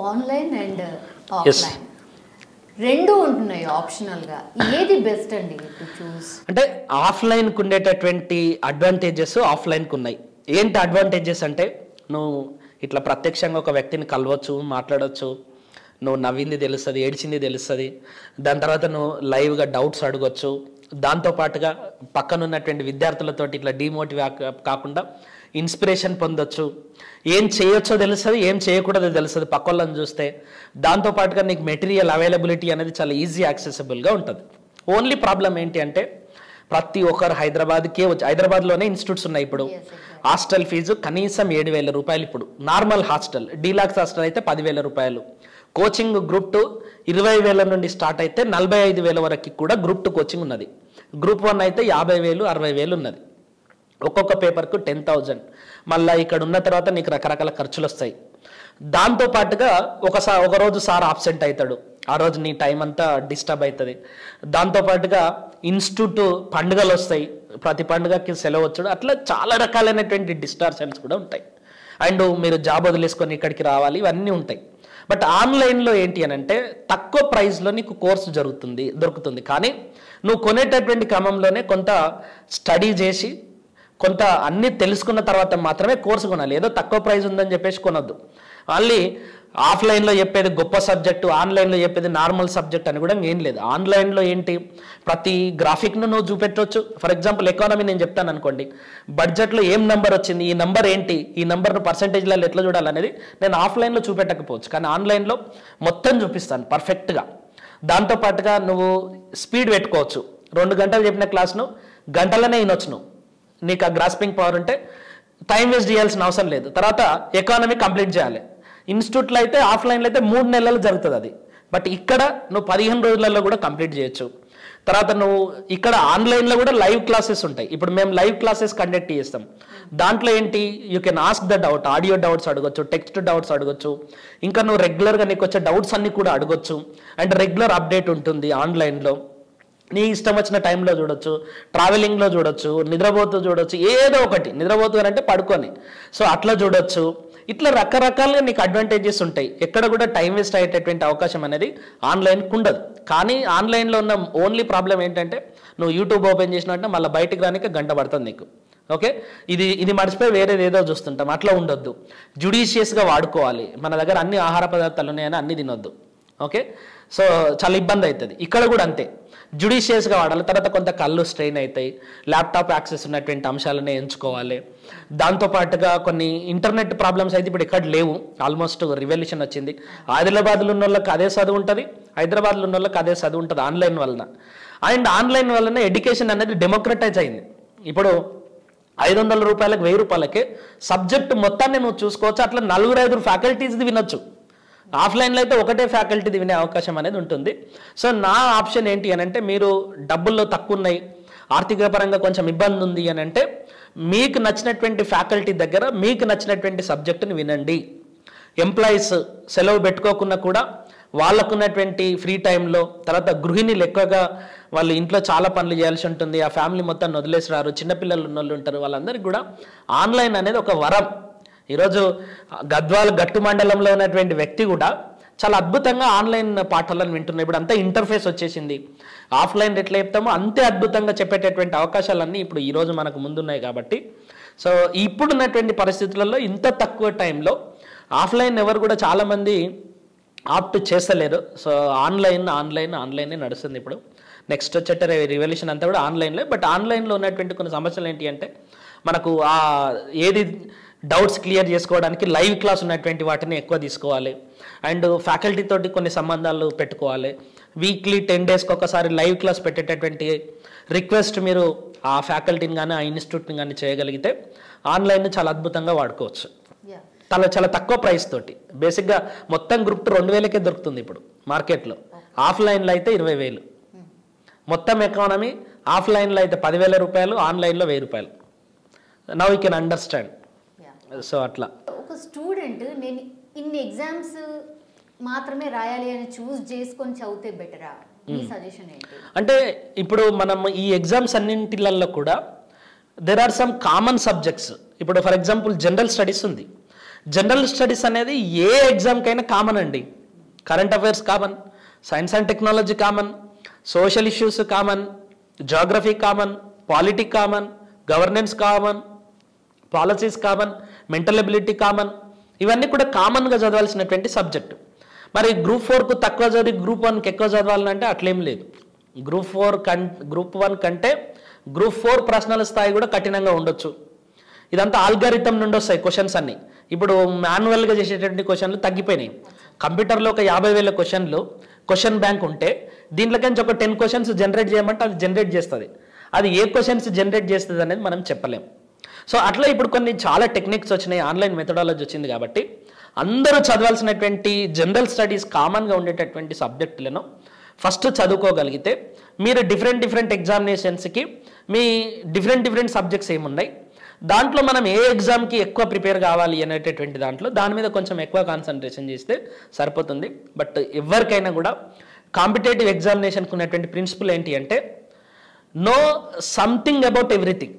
Online and offline రెండు ఉంటున్నాయి optional గా ఏది బెస్ట్ అండి టు చూస్ అంటే ఆఫ్లైన్కి ఉండేటటువంటి అడ్వాంటేజెస్ ఆఫ్లైన్కి ఉన్నాయి ఏంటి అడ్వాంటేజెస్ అంటే నువ్వు ఇట్లా ప్రత్యక్షంగా ఒక వ్యక్తిని కలవచ్చు మాట్లాడవచ్చు నువ్వు నవ్వింది తెలుస్తుంది ఏడ్చింది తెలుస్తుంది దాని తర్వాత నువ్వు లైవ్గా డౌట్స్ అడగొచ్చు దాంతోపాటుగా పక్కన ఉన్నటువంటి విద్యార్థులతోటి ఇట్లా డిమోటివ్ కాకుండా ఇన్స్పిరేషన్ పొందొచ్చు ఏం చేయొచ్చో తెలుస్తుంది ఏం చేయకూడదో తెలుస్తుంది పక్క వాళ్ళని చూస్తే దాంతోపాటుగా నీకు మెటీరియల్ అవైలబిలిటీ అనేది చాలా ఈజీ యాక్సెసిబుల్గా ఉంటుంది ఓన్లీ ప్రాబ్లం ఏంటి అంటే ప్రతి ఒక్కరు హైదరాబాద్కే వచ్చి హైదరాబాద్లోనే ఇన్స్టిట్యూట్స్ ఉన్నాయి ఇప్పుడు Yes, exactly. హాస్టల్ ఫీజు కనీసం ఏడు వేల రూపాయలు ఇప్పుడు నార్మల్ హాస్టల్ డీలాక్స్ హాస్టల్ అయితే పదివేల రూపాయలు కోచింగ్ గ్రూప్ టూ ఇరవై వేల నుండి స్టార్ట్ అయితే నలభై ఐదు వేల వరకు కూడా గ్రూప్ టూ కోచింగ్ ఉన్నది గ్రూప్ వన్ అయితే యాభై వేలు అరవై వేలు ఉన్నది ఒక్కొక్క పేపర్కు టెన్ థౌజండ్ మళ్ళీ ఇక్కడ ఉన్న తర్వాత నీకు రకరకాల ఖర్చులు వస్తాయి దాంతో పాటుగా ఒకసారి ఒక రోజు సార్ ఆబ్సెంట్ అవుతాడు ఆ రోజు నీ టైం అంతా డిస్టర్బ్ అవుతుంది దాంతో పాటుగా ఇన్స్టిట్యూట్ పండుగలు వస్తాయి ప్రతి పండుగకి సెలవు వచ్చాడు అట్లా చాలా రకాలైనటువంటి డిస్టార్షన్స్ కూడా ఉంటాయి అండ్ మీరు జాబ్ వదిలేసుకొని ఇక్కడికి రావాలి ఇవన్నీ ఉంటాయి బట్ ఆన్లైన్లో ఏంటి అని అంటే తక్కువ ప్రైస్లో నీకు కోర్సు జరుగుతుంది దొరుకుతుంది కానీ నువ్వు కొనేటటువంటి క్రమంలోనే కొంత స్టడీ చేసి కొంత అన్ని తెలుసుకున్న తర్వాత మాత్రమే కోర్సు కొనాలి ఏదో తక్కువ ప్రైస్ ఉందని చెప్పేసి కొనొద్దు మళ్ళీ ఆఫ్లైన్లో చెప్పేది గొప్ప సబ్జెక్టు ఆన్లైన్లో చెప్పేది నార్మల్ సబ్జెక్ట్ అని కూడా ఏం లేదు ఆన్లైన్లో ఏంటి ప్రతి గ్రాఫిక్ను నువ్వు చూపెట్టవచ్చు ఫర్ ఎగ్జాంపుల్ ఎకానమీ నేను చెప్తాను అనుకోండి బడ్జెట్లో ఏం నెంబర్ వచ్చింది ఈ నెంబర్ ఏంటి ఈ నెంబర్ను పర్సంటేజ్లలో ఎట్లా చూడాలనేది నేను ఆఫ్లైన్లో చూపెట్టకపోవచ్చు కానీ ఆన్లైన్లో మొత్తం చూపిస్తాను పర్ఫెక్ట్గా దాంతోపాటుగా నువ్వు స్పీడ్ పెట్టుకోవచ్చు రెండు గంటలు చెప్పిన క్లాస్ను గంటలనే వినొచ్చు నువ్వు నీకు ఆ గ్రాస్పింగ్ పవర్ ఉంటే టైం వేస్ట్ చేయాల్సిన అవసరం లేదు తర్వాత ఎకానమీ కంప్లీట్ చేయాలి ఇన్స్టిట్యూట్లో అయితే ఆఫ్లైన్లో అయితే మూడు నెలలు జరుగుతుంది అది బట్ ఇక్కడ నువ్వు పదిహేను రోజులలో కూడా కంప్లీట్ చేయొచ్చు తర్వాత నువ్వు ఇక్కడ ఆన్లైన్లో కూడా లైవ్ క్లాసెస్ ఉంటాయి ఇప్పుడు మేము లైవ్ క్లాసెస్ కండక్ట్ చేస్తాం దాంట్లో ఏంటి you can ask the doubt audio doubts అడగొచ్చు టెక్స్ట్ డౌట్స్ అడగొచ్చు ఇంకా నువ్వు రెగ్యులర్గా నీకు వచ్చే డౌట్స్ అన్ని కూడా అడగొచ్చు అండ్ రెగ్యులర్ అప్డేట్ ఉంటుంది ఆన్లైన్లో నీ ఇష్టం వచ్చిన టైంలో చూడొచ్చు ట్రావెలింగ్లో చూడొచ్చు నిద్రపోతూ చూడొచ్చు ఏదో ఒకటి నిద్రపోతూ అంటే పడుకొని సో అట్లా చూడొచ్చు ఇట్లా రకరకాలుగా నీకు అడ్వాంటేజెస్ ఉంటాయి ఎక్కడ కూడా టైం వేస్ట్ అయ్యేటటువంటి అవకాశం అనేది ఆన్లైన్కి ఉండదు కానీ ఆన్లైన్లో ఉన్న ఓన్లీ ప్రాబ్లం ఏంటంటే నువ్వు యూట్యూబ్ ఓపెన్ చేసినట్టే మళ్ళీ బయటికి రానిక గంట పడుతుంది నీకు ఓకే ఇది ఇది మర్చిపోయి వేరేది ఏదో చూస్తుంటాం అట్లా ఉండొద్దు జుడిషియస్గా వాడుకోవాలి మన దగ్గర అన్ని ఆహార పదార్థాలు ఉన్నాయని అన్ని తినొద్దు ఓకే సో చాలా ఇబ్బంది అవుతుంది ఇక్కడ కూడా అంతే జుడిషియస్గా వాడాలి తర్వాత కొంత కళ్ళు స్ట్రెయిన్ అవుతాయి ల్యాప్టాప్ యాక్సెస్ ఉన్నటువంటి అంశాలనే ఎంచుకోవాలి దాంతోపాటుగా కొన్ని ఇంటర్నెట్ ప్రాబ్లమ్స్ అయితే ఇప్పుడు ఇక్కడ లేవు ఆల్మోస్ట్ రివల్యూషన్ వచ్చింది ఆదిలాబాద్లో ఉన్న వాళ్ళకి అదే చదువు ఉంటుంది హైదరాబాద్లో ఉన్న వాళ్ళకి అదే చదువు ఉంటుంది ఆన్లైన్ వలన అండ్ ఆన్లైన్ వలన ఎడ్యుకేషన్ అనేది డెమోక్రటైజ్ అయింది ఇప్పుడు ఐదు వందల రూపాయలకు వెయ్యి రూపాయలకే సబ్జెక్ట్ మొత్తాన్ని నువ్వు చూసుకోవచ్చు అట్లా నలుగురు ఐదుగురు ఫ్యాకల్టీస్ది వినొచ్చు ఆఫ్లైన్లో అయితే ఒకటే ఫ్యాకల్టీది వినే అవకాశం అనేది ఉంటుంది సో నా ఆప్షన్ ఏంటి అని అంటే మీరు డబ్బుల్లో తక్కువ ఉన్నాయి ఆర్థిక పరంగా కొంచెం ఇబ్బంది ఉంది అని అంటే మీకు నచ్చినటువంటి ఫ్యాకల్టీ దగ్గర మీకు నచ్చినటువంటి సబ్జెక్టుని వినండి ఎంప్లాయీస్ సెలవు పెట్టుకోకుండా కూడా వాళ్ళకున్నటువంటి ఫ్రీ టైంలో తర్వాత గృహిణులు ఎక్కువగా వాళ్ళు ఇంట్లో చాలా పనులు చేయాల్సి ఉంటుంది ఆ ఫ్యామిలీ మొత్తం వదిలేసి రారు చిన్నపిల్లలు ఉన్న వాళ్ళు ఉంటారు వాళ్ళందరికీ కూడా ఆన్లైన్ అనేది ఒక వరం ఈరోజు గద్వాల గట్టు మండలంలో ఉన్నటువంటి వ్యక్తి కూడా చాలా అద్భుతంగా ఆన్లైన్ పాఠాలను వింటున్నాయి ఇప్పుడు అంతా ఇంటర్ఫేస్ వచ్చేసింది ఆఫ్లైన్ ఎట్లా చెప్తామో అంతే అద్భుతంగా చెప్పేటటువంటి అవకాశాలన్నీ ఇప్పుడు ఈరోజు మనకు ముందున్నాయి కాబట్టి సో ఇప్పుడున్నటువంటి పరిస్థితులలో ఇంత తక్కువ టైంలో ఆఫ్లైన్ ఎవరు కూడా చాలామంది ఆప్ట్ చేస్తలేరు సో ఆన్లైన్ ఆన్లైన్ ఆన్లైనే నడుస్తుంది ఇప్పుడు నెక్స్ట్ వచ్చేట రివల్యూషన్ అంతా కూడా ఆన్లైన్లో బట్ ఆన్లైన్లో ఉన్నటువంటి కొన్ని సమస్యలు ఏంటి అంటే మనకు ఆ ఏది డౌట్స్ క్లియర్ చేసుకోవడానికి లైవ్ క్లాస్ ఉన్నటువంటి వాటిని ఎక్కువ తీసుకోవాలి అండ్ ఫ్యాకల్టీ తోటి కొన్ని సంబంధాలు పెట్టుకోవాలి వీక్లీ టెన్ డేస్కి ఒకసారి లైవ్ క్లాస్ పెట్టేటటువంటి రిక్వెస్ట్ మీరు ఆ ఫ్యాకల్టీని కానీ ఆ ఇన్స్టిట్యూట్ని కానీ చేయగలిగితే ఆన్లైన్ చాలా అద్భుతంగా వాడుకోవచ్చు యా చాలా చాలా తక్కువ ప్రైస్ తోటి బేసిక్గా మొత్తం గ్రూప్ రెండు వేలకే దొరుకుతుంది ఇప్పుడు మార్కెట్లో ఆఫ్లైన్లో అయితే ఇరవై వేలు మొత్తం ఎకానమీ ఆఫ్లైన్లో అయితే పదివేల రూపాయలు ఆన్లైన్లో వెయ్యి రూపాయలు now you can understand yeah so అట్లా ఒక స్టూడెంట్ నేను ఇన్ని ఎగ్జామ్స్ మాత్రమే రాయాలి అని చూస్ చేసుకొని చదివితే బెటరా మీ సజెషన్ ఏంటి అంటే ఇప్పుడు మనం ఈ ఎగ్జామ్స్ అన్నింటిలలో కూడా there are some common subjects ఇప్పుడు ఫర్ ఎగ్జాంపుల్ జనరల్ స్టడీస్ ఉంది జనరల్ స్టడీస్ అనేది ఏ ఎగ్జామ్కైనా కామన్ అండి current affairs common science and technology common social issues common geography common politic common governance common policies common mental ability common ఇవన్నీ కూడా కామన్గా చదవాల్సినటువంటి subject మరి గ్రూప్ ఫోర్కు తక్కువ చదివి గ్రూప్ వన్కి ఎక్కువ చదవాలంటే అట్లేం లేదు గ్రూప్ ఫోర్ కం గ్రూప్ వన్ కంటే గ్రూప్ ఫోర్ ప్రశ్నల స్థాయి కూడా కఠినంగా ఉండొచ్చు ఇదంతా ఆల్గారిథం నుండి వస్తాయి క్వశ్చన్స్ అన్ని ఇప్పుడు మాన్యువల్గా చేసేటువంటి క్వశ్చన్లు తగ్గిపోయినాయి కంప్యూటర్లో ఒక యాభై వేల క్వశ్చన్లు క్వశ్చన్ బ్యాంక్ ఉంటే దీంట్లోకించి ఒక టెన్ క్వశ్చన్స్ జనరేట్ చేయమంటే అది జనరేట్ చేస్తుంది అది ఏ క్వశ్చన్స్ జనరేట్ చేస్తుంది అనేది మనం చెప్పలేం సో అట్లా ఇప్పుడు కొన్ని చాలా టెక్నిక్స్ వచ్చినాయి ఆన్లైన్ మెథడాలజీ వచ్చింది కాబట్టి అందరూ చదవాల్సినటువంటి జనరల్ స్టడీస్ కామన్గా ఉండేటటువంటి సబ్జెక్టులను ఫస్ట్ చదువుకోగలిగితే మీరు డిఫరెంట్ డిఫరెంట్ ఎగ్జామినేషన్స్కి మీ డిఫరెంట్ డిఫరెంట్ సబ్జెక్ట్స్ ఏమున్నాయి దాంట్లో మనం ఏ ఎగ్జామ్కి ఎక్కువ ప్రిపేర్ కావాలి అనేటటువంటి దాంట్లో దాని మీద కొంచెం ఎక్కువ కాన్సన్ట్రేషన్ చేస్తే సరిపోతుంది బట్ ఎవరికైనా కూడా కాంపిటేటివ్ ఎగ్జామినేషన్కి ఉన్నటువంటి ప్రిన్సిపల్ ఏంటి అంటే know something about everything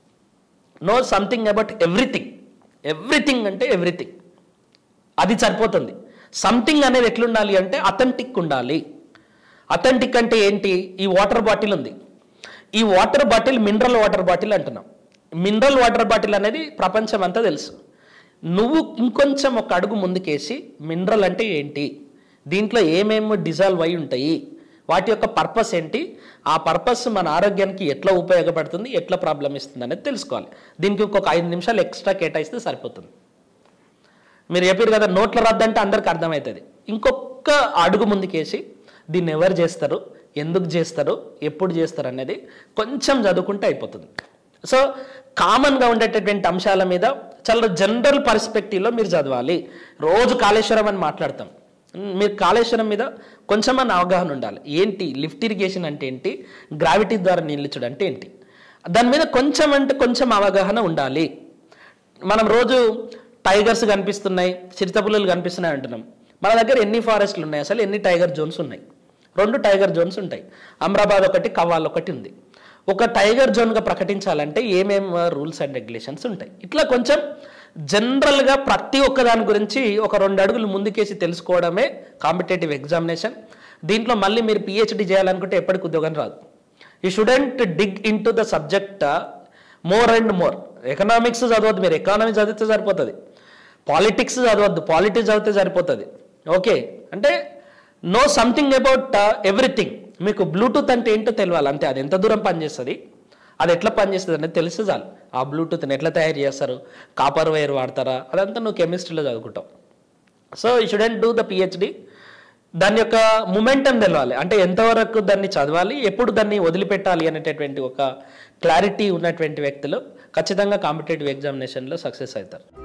know something about everything everything అంటే ఎవ్రీథింగ్ అది సరిపోతుంది సంథింగ్ అనేది ఎట్లుండాలి అంటే అథెంటిక్ ఉండాలి అథెంటిక్ అంటే ఏంటి ఈ వాటర్ బాటిల్ ఉంది ఈ water bottle mineral water bottle అంటున్నాం మినరల్ వాటర్ బాటిల్ అనేది ప్రపంచం అంతా తెలుసు నువ్వు ఇంకొంచెం ఒక అడుగు ముందుకేసి మినరల్ అంటే ఏంటి దీంట్లో ఏమేమి డిజాల్వ్ అయి ఉంటాయి వాటి యొక్క పర్పస్ ఏంటి ఆ పర్పస్ మన ఆరోగ్యానికి ఎట్లా ఉపయోగపడుతుంది ఎట్లా ప్రాబ్లం ఇస్తుంది అనేది తెలుసుకోవాలి దీనికి ఇంకొక ఐదు నిమిషాలు ఎక్స్ట్రా కేటాయిస్తే సరిపోతుంది మీరు చెప్పారు కదా నోట్ల రద్దు అంటే అందరికి అర్థమవుతుంది ఇంకొక అడుగు ముందుకేసి దీన్ని ఎవరు చేస్తారు ఎందుకు చేస్తారు ఎప్పుడు చేస్తారు అనేది కొంచెం చదువుకుంటే అయిపోతుంది సో కామన్గా ఉండేటటువంటి అంశాల మీద చాలా జనరల్ పర్స్పెక్టివ్లో మీరు చదవాలి రోజు కాళేశ్వరం అని మాట్లాడతాం ఉమ్, మీరు కాళేశ్వరం మీద కొంచెమన్న అవగాహన ఉండాలి ఏంటి లిఫ్ట్ ఇరిగేషన్ అంటే ఏంటి గ్రావిటీ ద్వారా నిలిచుడు అంటే ఏంటి దాని మీద కొంచెం అంటే కొంచెం అవగాహన ఉండాలి మనం రోజు టైగర్స్ కనిపిస్తున్నాయి చిరుతపులులు కనిపిస్తున్నాయి అంటున్నాం మన దగ్గర ఎన్ని ఫారెస్ట్లు ఉన్నాయి అసలు ఎన్ని టైగర్ జోన్స్ ఉన్నాయి రెండు టైగర్ జోన్స్ ఉంటాయి అమ్రాబాద్ ఒకటి కవ్వాల్ ఒకటి ఉంది ఒక టైగర్ జోన్గా ప్రకటించాలంటే ఏమేం రూల్స్ అండ్ రెగ్యులేషన్స్ ఉంటాయి ఇట్లా కొంచెం జనరల్గా ప్రతి ఒక్క దాని గురించి ఒక రెండు అడుగులు ముందుకేసి తెలుసుకోవడమే కాంపిటేటివ్ ఎగ్జామినేషన్ దీంట్లో మళ్ళీ మీరు పిహెచ్డి చేయాలనుకుంటే ఎప్పటికి ఉద్యోగం రాదు you shouldn't dig into the subject more and more economics చదవద్దు మీరు ఎకానమీ చదివితే సరిపోతుంది పాలిటిక్స్ చదవద్దు పాలిటిక్స్ చదివితే సరిపోతుంది ఓకే అంటే నో సంథింగ్ అబౌట్ ఎవ్రీథింగ్ మీకు బ్లూటూత్ అంటే ఏంటో తెలియాలి అంతే అది ఎంత దూరం పనిచేస్తుంది అది ఎట్లా పనిచేస్తుంది అనేది తెలిస్తే చాలు ఆ బ్లూటూత్ని ఎట్లా తయారు చేస్తారు కాపర్ వైర్ వాడతారా అదంతా నువ్వు కెమిస్ట్రీలో చదువుకుంటావు so you shouldn't do the PhD దాని యొక్క మూమెంటం తెలవాలి అంటే ఎంతవరకు దాన్ని చదవాలి ఎప్పుడు దాన్ని వదిలిపెట్టాలి అనేటటువంటి ఒక క్లారిటీ ఉన్నటువంటి వ్యక్తులు ఖచ్చితంగా కాంపిటేటివ్ ఎగ్జామినేషన్లో సక్సెస్ అవుతారు